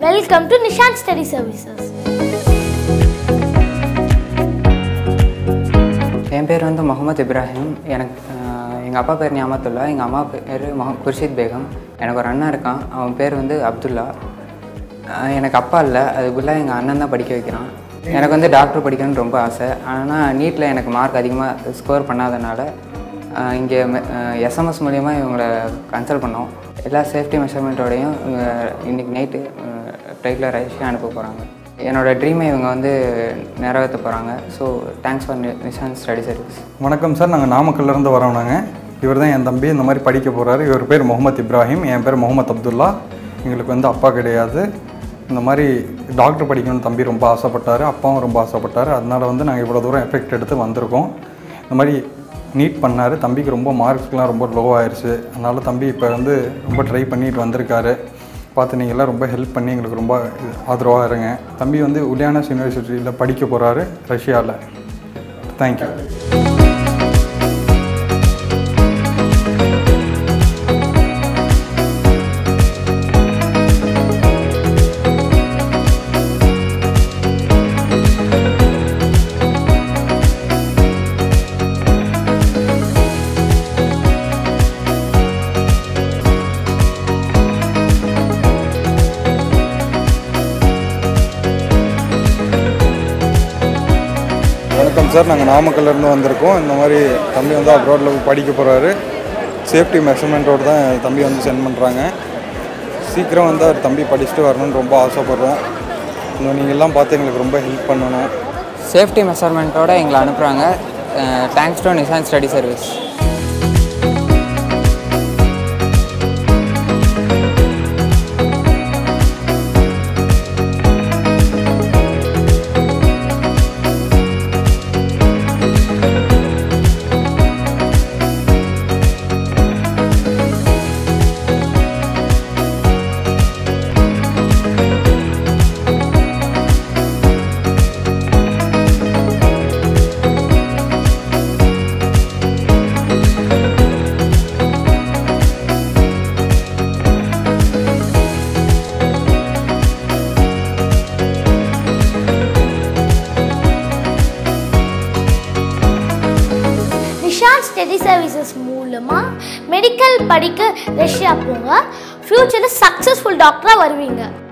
welcome to Nishanth study services என் பேர் வந்து முகமது இப்ராஹிம் எனக்கு எங்கள் அப்பா பேர் ஞாபகத்துல்லா எங்கள் அம்மா பேர் மொஹ குர்ஷித் பேகம் எனக்கு ஒரு அண்ணன் இருக்கான் அவன் பேர் வந்து அப்துல்லா அஹ் எனக்கு அப்பா இல்லை அதுக்குள்ளே எங்கள் அண்ணன் தான் படிக்க வைக்கிறான் எனக்கு வந்து டாக்டர் படிக்கணும்னு ரொம்ப ஆசை ஆனால் நீட்டில் எனக்கு மார்க் அதிகமாக ஸ்கோர் பண்ணாதனால அஹ் இங்கே எஸ்எம்எஸ் மூலிமா இவங்களை கன்சல்ட் பண்ணோம் எல்லா சேஃப்டி மெஷர்மெண்ட்டோடையும் இன்றைக்கி நைட்டு ஃப்ளைட்டில் ரஷ்யா அனுப்ப போகிறாங்க என்னோட ட்ரீமை இவங்க வந்து நிறைவேற்ற போகிறாங்க so thanks for Nishanth study service வணக்கம் சார் நாங்கள் நாமக்கல்லேருந்து வரோம் நாங்கள் இவர் தான் என் தம்பி இந்த மாதிரி படிக்க போகிறாரு இவர் பேர் முகமது இப்ராஹிம் என் பேர் முகமது அப்துல்லா எங்களுக்கு வந்து அப்பா கிடையாது இந்த மாதிரி டாக்டர் படிக்கணும்னு தம்பி ரொம்ப ஆசைப்பட்டார் அப்பாவும் ரொம்ப ஆசைப்பட்டார் அதனால வந்து நாங்கள் இவ்வளோ தூரம் எஃபெக்ட் எடுத்து வந்திருக்கோம் இந்த மாதிரி நீட் பண்ணார் தம்பிக்கு ரொம்ப மார்க்ஸ்லாம் ரொம்ப லோ ஆயிடுச்சு அதனால தம்பி இப்போ வந்து ரொம்ப ட்ரை பண்ணிட்டு வந்திருக்காரு பார்த்து நீங்கள் எல்லாம் ரொம்ப ஹெல்ப் பண்ணி எங்களுக்கு ரொம்ப ஆதரவாக இருங்க தம்பி வந்து உலியானஸ் யூனிவர்சிட்டியில் படிக்க போகிறாரு ரஷ்யாவில் தேங்க்யூ வணக்கம் சார் நாங்கள் நாமக்கல்லேருந்து வந்திருக்கோம் இந்த மாதிரி தம்பி வந்து அப்ராடில் படிக்க போகிறாரு சேஃப்டி மெஷர்மெண்ட்டோடு தான் என் தம்பி வந்து சென்ட் பண்ணுறாங்க சீக்கிரம் வந்து அவர் தம்பி படிச்சுட்டு வரணும்னு ரொம்ப ஆசைப்பட்றோம் இன்னும் நீங்கள் எல்லாம் பார்த்து எங்களுக்கு ரொம்ப ஹெல்ப் பண்ணணும் சேஃப்டி மெஷர்மெண்ட்டோட எங்களை அனுப்புகிறாங்க thanks to Nishanth study service Nishanth study services மூலமாக மெடிக்கல் படிக்க ரஷ்யா போங்க ஃப்யூச்சரில் சக்ஸஸ்ஃபுல் டாக்டராக வருவீங்க